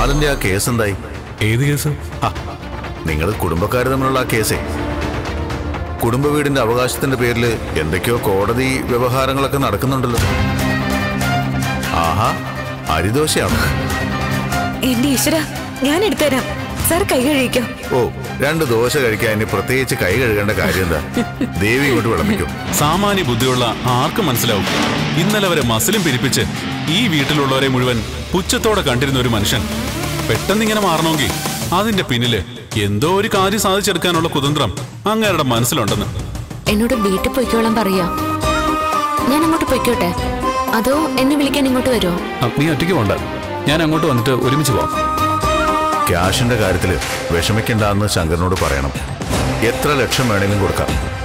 ബാലന്റെ ആ കേസ് എന്തായി ഏത് കേസ് നിങ്ങൾ കുടുംബക്കാർ തമ്മിലുള്ള ആ കേസേ കുടുംബ വീടിന്റെ അവകാശത്തിന്റെ പേരിൽ എന്തൊക്കെയോ കോടതി വ്യവഹാരങ്ങളൊക്കെ നടക്കുന്നുണ്ടല്ലോ ആഹാ അരിദോശയാണോ എന്റെ ഈശ്വര ഞാൻ എടുത്തുതരാം സാർ കൈ കഴിക്കോ ഓ രണ്ട് ദോശ കഴിക്കാൻ ഇനി പ്രത്യേകിച്ച് കൈ കഴുകേണ്ട കാര്യം എന്താ ദേവി ഇങ്ങോട്ട് വിളമ്പിക്കും സാമാന്യ ബുദ്ധിയുള്ള ആർക്കും മനസ്സിലാവും ഇന്നലെ വരെ മസിലും പിരിപ്പിച്ച് ഈ വീട്ടിലുള്ളവരെ മുഴുവൻ പുച്ഛത്തോടെ കണ്ടിരുന്ന ഒരു മനുഷ്യൻ പെട്ടെന്ന് ഇങ്ങനെ മാറണമെങ്കിൽ അതിന്റെ പിന്നില് എന്തോ ഒരു കാര്യം സാധിച്ചെടുക്കാനുള്ള കുതന്ത്രം അങ്ങേരുടെ മനസ്സിലുണ്ടെന്ന് എന്നോട് വീട്ടിൽ പൊയ്ക്കോളാൻ പറയാ ഞാൻ അങ്ങോട്ട് പൊയ്ക്കോട്ടെ അതോ എന്നെ വിളിക്കാൻ ഇങ്ങോട്ട് വരുമോ നീ ഒറ്റയ്ക്ക് പോണ്ട ഞാൻ അങ്ങോട്ട് വന്നിട്ട് ഒരുമിച്ച് പോവാം ക്യാഷിന്റെ കാര്യത്തിൽ വിഷമിക്കണ്ടെന്ന് ശങ്കരനോട് പറയണം എത്ര ലക്ഷം വേണമെങ്കിലും കൊടുക്കാം